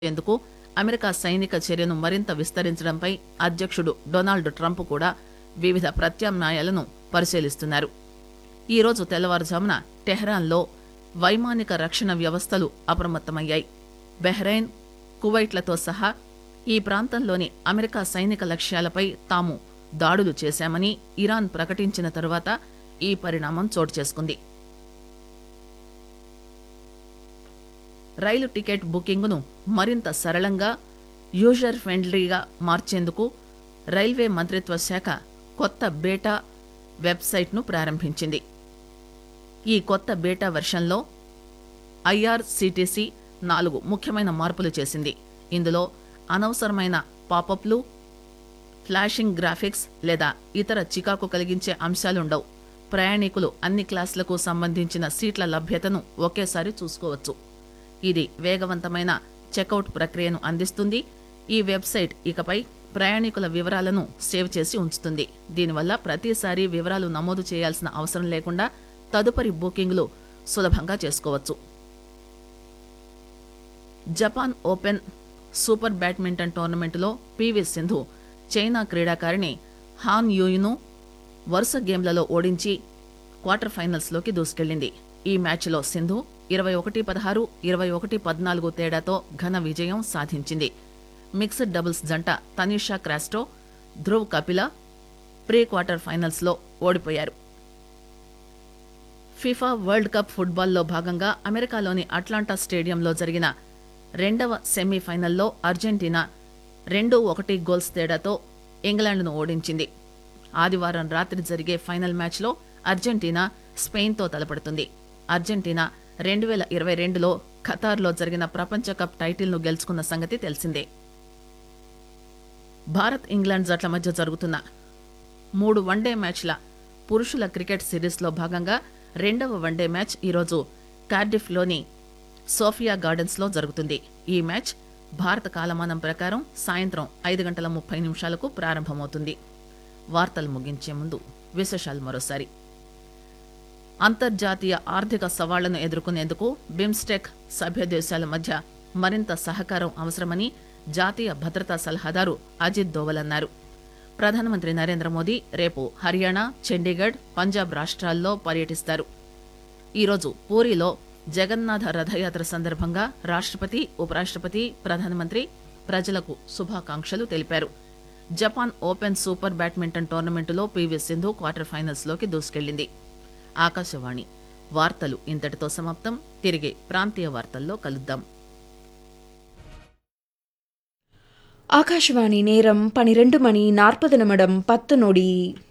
ఎందుకు అమెరికా సైనిక చర్యను మరింత విస్తరించడంపై అధ్యక్షుడు డొనాల్డ్ ట్రంప్ కూడా వివిధ ప్రత్యామ్నాయాలను పరిశీలిస్తున్నారు ఈ రోజు తెల్లవారుజామున టెహ్రాన్లో వైమానిక రక్షణ వ్యవస్థలు అప్రమత్తమయ్యాయి బెహ్రెయిన్ కువైట్లతో సహా ఈ ప్రాంతంలోని అమెరికా సైనిక లక్ష్యాలపై తాము దాడులు చేశామని ఇరాన్ ప్రకటించిన తరువాత ఈ పరిణామం చోటు చేసుకుంది రైలు టికెట్ బుకింగ్ను మరింత సరళంగా యూజర్ ఫ్రెండ్లీగా మార్చేందుకు రైల్వే మంత్రిత్వ శాఖ కొత్త బేటా వెబ్సైట్ను ప్రారంభించింది ఈ కొత్త బేటా వెర్షన్లో ఐఆర్సీటీసీ నాలుగు ముఖ్యమైన మార్పులు చేసింది ఇందులో అనవసరమైన పాపప్లు ఫ్లాషింగ్ గ్రాఫిక్స్ లేదా ఇతర చికాకు కలిగించే అంశాలుండవు ప్రయాణికులు అన్ని క్లాసులకు సంబంధించిన సీట్ల లభ్యతను ఒకేసారి చూసుకోవచ్చు ఇది వేగవంతమైన చెక్అవుట్ ప్రక్రియను అందిస్తుంది ఈ వెబ్సైట్ ఇకపై ప్రయాణికుల వివరాలను సేవ్ చేసి ఉంచుతుంది దీనివల్ల ప్రతిసారి వివరాలు నమోదు చేయాల్సిన అవసరం లేకుండా తదుపరి బుకింగ్లు సులభంగా చేసుకోవచ్చు జపాన్ ఓపెన్ సూపర్ బ్యాడ్మింటన్ టోర్నమెంటులో పీవీ సింధు చైనా క్రీడాకారిణి హాన్ యూయును వరుస గేమ్లలో ఓడించి క్వార్టర్ ఫైనల్స్లోకి దూసుకెళ్లింది ఈ మ్యాచ్లో సింధు ఇరవై ఒకటి పదహారు ఇరవై ఒకటి పద్నాలుగు తేడాతో ఘన విజయం సాధించింది మిక్స్డ్ డబుల్స్ జంట తనీషా క్రాస్టో ధ్రువ్ కపిల ప్రీ క్వార్టర్ ఫైనల్స్లో ఓడిపోయారు ఫిఫా వరల్డ్ కప్ ఫుట్బాల్లో భాగంగా అమెరికాలోని అట్లాంటా స్టేడియంలో జరిగిన రెండవ సెమీఫైనల్లో అర్జెంటీనా రెండు ఒకటి గోల్స్ తేడాతో ఇంగ్లాండ్ను ఓడించింది ఆదివారం రాత్రి జరిగే ఫైనల్ మ్యాచ్లో అర్జెంటీనా స్పెయిన్తో తలపడుతుంది అర్జెంటీనా రెండు వేల ఇరవై రెండులో ఖతార్లో జరిగిన ప్రపంచ కప్ టైటిల్ను గెలుచుకున్న సంగతి తెలిసిందే భారత్ ఇంగ్లాండ్ జట్ల మధ్య జరుగుతున్న మూడు వన్డే మ్యాచ్ల పురుషుల క్రికెట్ సిరీస్లో భాగంగా రెండవ వన్డే మ్యాచ్ ఈరోజు కార్డిఫ్లోని సోఫియా గార్డెన్స్లో జరుగుతుంది ఈ మ్యాచ్ భారత కాలమానం ప్రకారం సాయంత్రం ఐదు గంటల ముప్పై నిమిషాలకు ప్రారంభమవుతుంది వార్తలు ముగించే ముందు విశేషాలు మరోసారి అంతర్జాతీయ ఆర్థిక సవాళ్లను ఎదుర్కొనేందుకు బిమ్స్టెక్ సభ్య దేశాల మధ్య మరింత సహకారం అవసరమని జాతీయ భద్రతా సలహాదారు అజిత్ దోవల్ అన్నారు ప్రధానమంత్రి నరేంద్ర మోదీ రేపు హర్యానా చండీగఢ్ పంజాబ్ రాష్ట్రాల్లో పర్యటిస్తారు ఈరోజు పూరిలో జగన్నాథ రథయాత్ర సందర్భంగా రాష్ట్రపతి ఉపరాష్ట్రపతి ప్రధానమంత్రి ప్రజలకు శుభాకాంక్షలు తెలిపారు జపాన్ ఓపెన్ సూపర్ బ్యాడ్మింటన్ టోర్నమెంటులో పీవీ సింధు క్వార్టర్ ఫైనల్స్లోకి దూసుకెళ్లింది ఆకాశవాణి వార్తలు ఇంతటితో సమాప్తం తిరిగి ప్రాంతీయ వార్తల్లో కలుద్దాం ஆகாஷ்வாணி நேரம் பனிரெண்டு மணி நாற்பது நிமிடம் பத்து நொடி